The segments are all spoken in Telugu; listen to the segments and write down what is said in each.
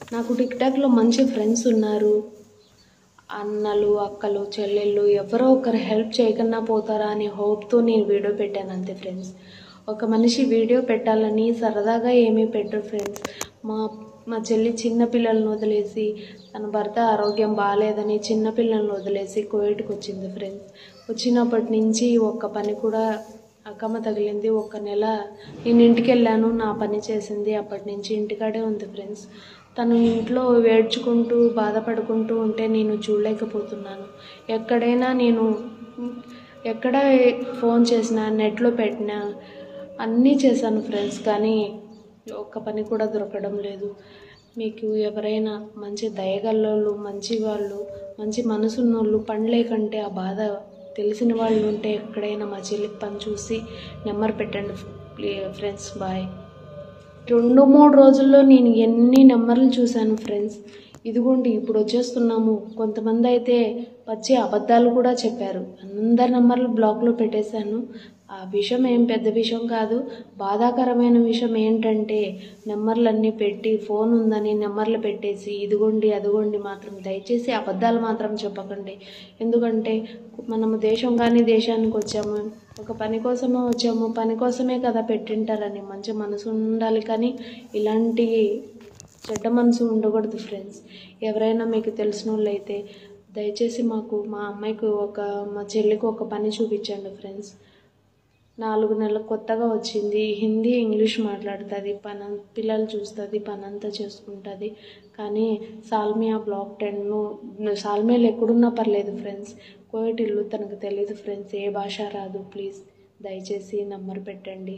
నాకు టిక్టాక్లో మంచి ఫ్రెండ్స్ ఉన్నారు అన్నలు అక్కలు చెల్లెళ్ళు ఎవరో ఒకరు హెల్ప్ చేయకన్నా పోతారా అనే హోప్తో నేను వీడియో పెట్టాను అంతే ఫ్రెండ్స్ ఒక మనిషి వీడియో పెట్టాలని సరదాగా ఏమీ పెట్టరు ఫ్రెండ్స్ మా మా చెల్లి చిన్న పిల్లలను వదిలేసి తన భర్త ఆరోగ్యం బాగాలేదని చిన్న పిల్లలను వదిలేసి కోవిడ్కి వచ్చింది ఫ్రెండ్స్ వచ్చినప్పటి నుంచి ఒక్క పని కూడా అక్కమ్మ తగిలింది ఒక నెల నేను ఇంటికి వెళ్ళాను నా పని చేసింది అప్పటి నుంచి ఇంటికాడే ఉంది ఫ్రెండ్స్ తను ఇంట్లో ఏడ్చుకుంటూ బాధపడుకుంటూ ఉంటే నేను చూడలేకపోతున్నాను ఎక్కడైనా నేను ఎక్కడ ఫోన్ చేసినా నెట్లో పెట్టినా అన్నీ చేశాను ఫ్రెండ్స్ కానీ ఒక్క పని కూడా దొరకడం లేదు మీకు ఎవరైనా మంచి దయగల్లోళ్ళు మంచి వాళ్ళు మంచి మనసున్నోళ్ళు పని లేకంటే ఆ బాధ తెలిసిన వాళ్ళు ఉంటే ఎక్కడైనా మా చెల్లికి పని చూసి నెంబర్ పెట్టండి ఫ్రెండ్స్ బాయ్ రెండు మూడు రోజుల్లో నేను ఎన్ని నెంబర్లు చూశాను ఫ్రెండ్స్ ఇదిగోండి ఇప్పుడు వచ్చేస్తున్నాము కొంతమంది అయితే వచ్చి అబద్ధాలు కూడా చెప్పారు అందరి నెంబర్లు బ్లాక్లో పెట్టేశాను ఆ విషయం ఏం పెద్ద విషయం కాదు బాధాకరమైన విషయం ఏంటంటే నెంబర్లన్నీ పెట్టి ఫోన్ ఉందని నెంబర్లు పెట్టేసి ఇదిగోండి అదిగోండి మాత్రం దయచేసి అబద్ధాలు మాత్రం చెప్పకండి ఎందుకంటే మనము దేశం కానీ దేశానికి వచ్చాము ఒక పని కోసమే వచ్చాము పని కోసమే కదా పెట్టింటారని మంచి మనసు ఉండాలి కానీ ఇలాంటి చెడ్డ మనసు ఉండకూడదు ఫ్రెండ్స్ ఎవరైనా మీకు తెలిసిన వాళ్ళు అయితే దయచేసి మాకు మా అమ్మాయికి ఒక మా చెల్లికి ఒక పని చూపించండి ఫ్రెండ్స్ నాలుగు నెలలు కొత్తగా వచ్చింది హిందీ ఇంగ్లీష్ మాట్లాడుతుంది పని పిల్లలు చూస్తుంది పని అంతా చేసుకుంటుంది కానీ సాల్మియా బ్లాక్ టెన్ సాల్మియాలు ఎక్కడున్నా పర్లేదు ఫ్రెండ్స్ కోవిడ్ ఇల్లు తనకు తెలియదు ఫ్రెండ్స్ ఏ భాష రాదు ప్లీజ్ దయచేసి నంబర్ పెట్టండి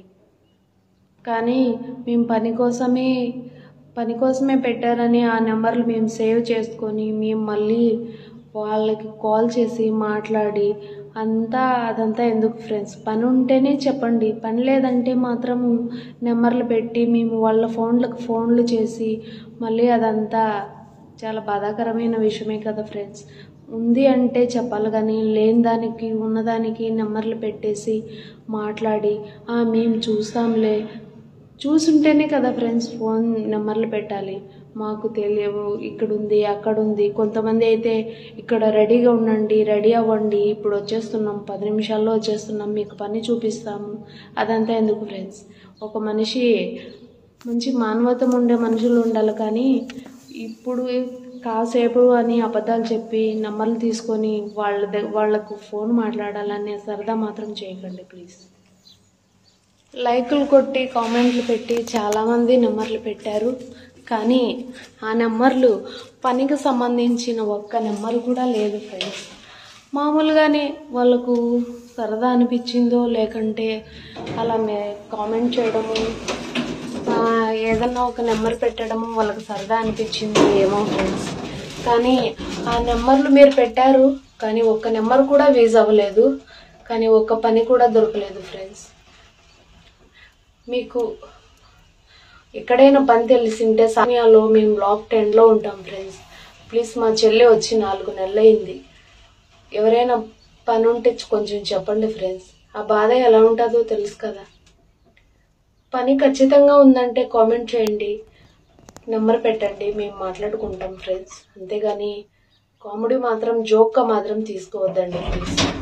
కానీ మేము పని కోసమే పని కోసమే పెట్టారని ఆ నెంబర్లు మేము సేవ్ చేసుకొని మేము మళ్ళీ వాళ్ళకి కాల్ చేసి మాట్లాడి అంతా అదంతా ఎందుకు ఫ్రెండ్స్ పని ఉంటేనే చెప్పండి పని లేదంటే మాత్రము నెంబర్లు పెట్టి మేము వాళ్ళ ఫోన్లకు ఫోన్లు చేసి మళ్ళీ అదంతా చాలా బాధాకరమైన విషయమే కదా ఫ్రెండ్స్ ఉంది అంటే చెప్పాలి కానీ లేని దానికి ఉన్నదానికి నెంబర్లు పెట్టేసి మాట్లాడి "ఆ, మేము చూస్తాంలే చూసుంటేనే కదా ఫ్రెండ్స్ ఫోన్ నెంబర్లు పెట్టాలి మాకు తెలియవు ఇక్కడ ఉంది అక్కడ ఉంది కొంతమంది అయితే ఇక్కడ రెడీగా ఉండండి రెడీ అవ్వండి ఇప్పుడు వచ్చేస్తున్నాం పది నిమిషాల్లో వచ్చేస్తున్నాం మీకు పని చూపిస్తాము అదంతా ఎందుకు ఫ్రెండ్స్ ఒక మనిషి మంచి మానవత్వం ఉండే మనుషులు ఉండాలి కానీ ఇప్పుడు కాసేపు అని అబద్ధాలు చెప్పి నంబర్లు తీసుకొని వాళ్ళ ద- వాళ్ళకు ఫోన్ మాట్లాడాలనే సరదా మాత్రం చేయకండి ప్లీజ్ లైకులు కొట్టి కామెంట్లు పెట్టి చాలామంది నెంబర్లు పెట్టారు కానీ ఆ నెంబర్లు పనికి సంబంధించిన ఒక్క నెంబర్ కూడా లేదు ఫ్రెండ్స్ మామూలుగానే వాళ్ళకు సరదా అనిపించిందో లేకంటే అలా మే కామెంట్ చేయడము ఆ, ఏదన్నా ఒక నెంబర్ పెట్టడము వాళ్ళకి సరదా అనిపించింది ఏమో ఫ్రెండ్స్ కానీ ఆ నెంబర్లు మీరు పెట్టారు కానీ ఒక్క నెంబర్ కూడా వేజ్ అవ్వలేదు కానీ ఒక్క పని కూడా దొరకలేదు ఫ్రెండ్స్ మీకు ఎక్కడైనా పని తెలిసింటే సమయాల్లో మేము బ్లాక్ టెన్లో ఉంటాం ఫ్రెండ్స్ ప్లీజ్ మా చెల్లి వచ్చి నాలుగు నెలలు అయింది ఎవరైనా పని ఉంటే కొంచెం చెప్పండి ఫ్రెండ్స్ ఆ బాధ ఎలా ఉంటుందో తెలుసు కదా పని ఖచ్చితంగా ఉందంటే కామెంట్ చేయండి నెంబర్ పెట్టండి మేము మాట్లాడుకుంటాం ఫ్రెండ్స్ అంతేగాని కామెడీ మాత్రం జోక్గా మాత్రం తీసుకోవద్దండి ప్లీజ్